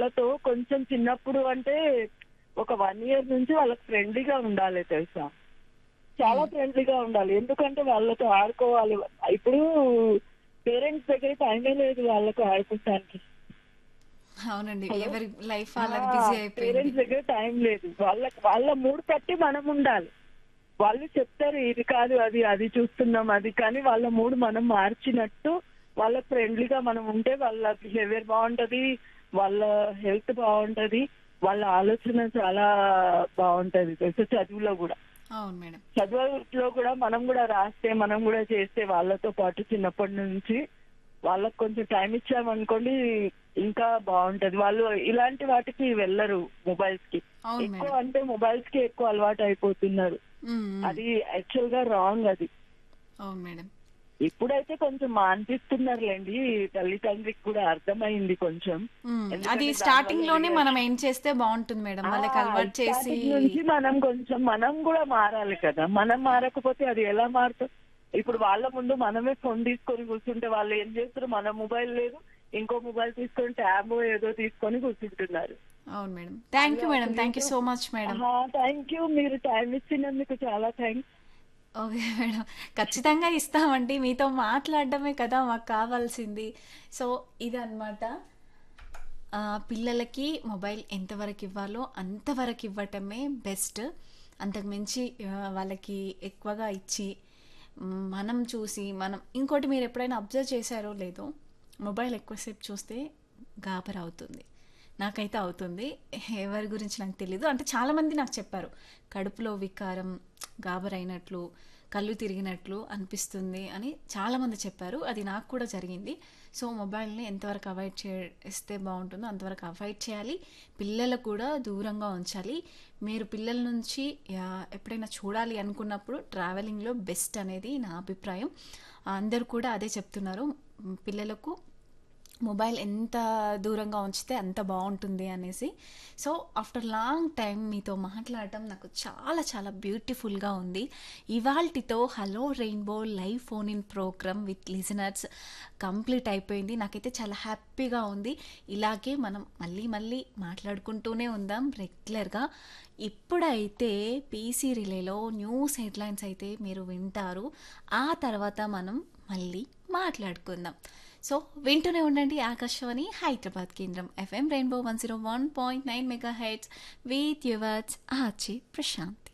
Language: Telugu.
వాళ్ళతో కొంచెం చిన్నప్పుడు అంటే ఒక వన్ ఇయర్ నుంచి వాళ్ళకి ఫ్రెండ్లీగా ఉండాలి తెలుసా చాలా ఫ్రెండ్లీగా ఉండాలి ఎందుకంటే వాళ్ళతో ఆడుకోవాలి ఇప్పుడు పేరెంట్స్ దగ్గర టైమే లేదు వాళ్ళతో ఆడుకోవడానికి అవునండి ఎవరి లైఫ్ వాళ్ళకి బిజీ అయిపోయింది పేరెంట్స్ దగ్గర టైం లేదు వాళ్ళ వాళ్ళ మూడు పట్టి మనం ఉండాలి వాళ్ళు చెప్తారు ఇది కాదు అది అది చూస్తున్నాం అది కానీ వాళ్ళ మూడు మనం మార్చినట్టు వాళ్ళ ఫ్రెండ్లీగా మనం ఉంటే వాళ్ళ బిహేవియర్ బాగుంటది వాళ్ళ హెల్త్ బాగుంటది వాళ్ళ ఆలోచన చాలా బాగుంటది తెలుసా చదువులో కూడా అవును మేడం చదువులో కూడా మనం కూడా రాస్తే మనం కూడా చేస్తే వాళ్ళతో పాటు చిన్నప్పటి నుంచి వాళ్ళకి కొంచెం టైం ఇచ్చామనుకోండి ఇంకా బాగుంటది వాళ్ళు ఇలాంటి వాటికి వెళ్ళరు మొబైల్స్ కి అవును ఎక్కువ మేడం అంటే మొబైల్స్ కి ఎక్కువ అలవాటు అయిపోతున్నారు ఉమ్, ఉమ్. అది యాక్చువల్ గా రాంగ్ అది అవును మేడం ఇప్పుడైతే కొంచెం మాన్పిస్తున్నారులేండి తల్లిదండ్రికి కూడా అర్థమైంది కొంచెం ఉమ్, ఎందుకంటే అది దానివల్ల స్టార్టింగ్ లోనే జరిగే- మనం ఏం చేస్తే బాగుంటుంది మేడం వాళ్ళకి ఆ, అలవాటు చేసి starting నుంచి మనం కొంచెం మనం కూడా మారాలి కదా మనం మారకపోతే అది ఎలా మారుతుంది ఇప్పుడు వాళ్ళ ముందు మనమే ఫోన్ తీసుకొని కూర్చుంటే వాళ్ళు ఏం చేస్తారు మన మొబైల్ లేదు ఇంకో మొబైల్ తీసుకొని ట్యాబ్ ఏదో తీసుకొని కూర్చుంటున్నారు అవును madam thank you madam thank you so much madam thank you మీరు టైం ఇచ్చినందుకు చాలా థ్యాంక్స్ ఓకే మేడం ఖచ్చితంగా ఇస్తామండి మీతో మాట్లాడడమే కదా మాకు కావాల్సింది సో ఇదన్నమాట ఆ, పిల్లలకి మొబైల్ ఎంతవరకు ఇవ్వాలో అంతవరకు ఇవ్వటమే బెస్ట్ అంతకుమించి ఆ, వాళ్ళకి ఎక్కువగా ఇచ్చి మ్, మనం చూసి మనం ఇంకోటి మీరు ఎప్పుడైనా అబ్జర్వ్ చేశారో లేదో మొబైల్ ఎక్కువసేపు చూస్తే గాబర్ అవుతుంది నాకైతే అవుతుంది ఎవరి గురించి నాకు తెలీదు అంటే చాలామంది నాకు చెప్పారు కడుపులో వికారం గాబర్ అయినట్లు కళ్ళు తిరిగినట్లు అనిపిస్తుంది అని చాలామంది చెప్పారు అది నాకు కూడా జరిగింది సో మొబైల్ని ఎంతవరకు అవాయిడ్ చేస్తే బాగుంటుందో అంతవరకు అవాయిడ్ చేయాలి పిల్లలకు కూడా దూరంగా ఉంచాలి మీరు పిల్లల నుంచి యా, ఎప్పుడైనా చూడాలి అనుకున్నప్పుడు ట్రావెలింగ్లో బెస్ట్ అనేది నా అభిప్రాయం అందరూ కూడా అదే చెప్తున్నారు మ్, పిల్లలకు మొబైల్ ఎంత దూరంగా ఉంచితే అంత బాగుంటుంది అనేసి సో ఆఫ్టర్ లాంగ్ టైం మీతో మాట్లాడటం నాకు చాలా చాలా బ్యూటిఫుల్గా ఉంది ఇవాల్టితో hello rainbow live phone in program with listeners complete అయిపోయింది నాకైతే చాలా హ్యాపీగా ఉంది ఇలాగే మనం మళ్ళీ మళ్ళీ మాట్లాడుకుంటూనే ఉందాం రెగ్యులర్గా ఇప్పుడైతే పీసీ రిలేలో న్యూస్ హెడ్లైన్స్ అయితే మీరు వింటారు ఆ తర్వాత మనం మళ్ళీ మాట్లాడుకుందాం సో వింటూనే ఉండండి ఆకాశవాణి హైదరాబాద్ కేంద్రం FM rainbow one zero one point nine megahertz with yours Achi Prashanth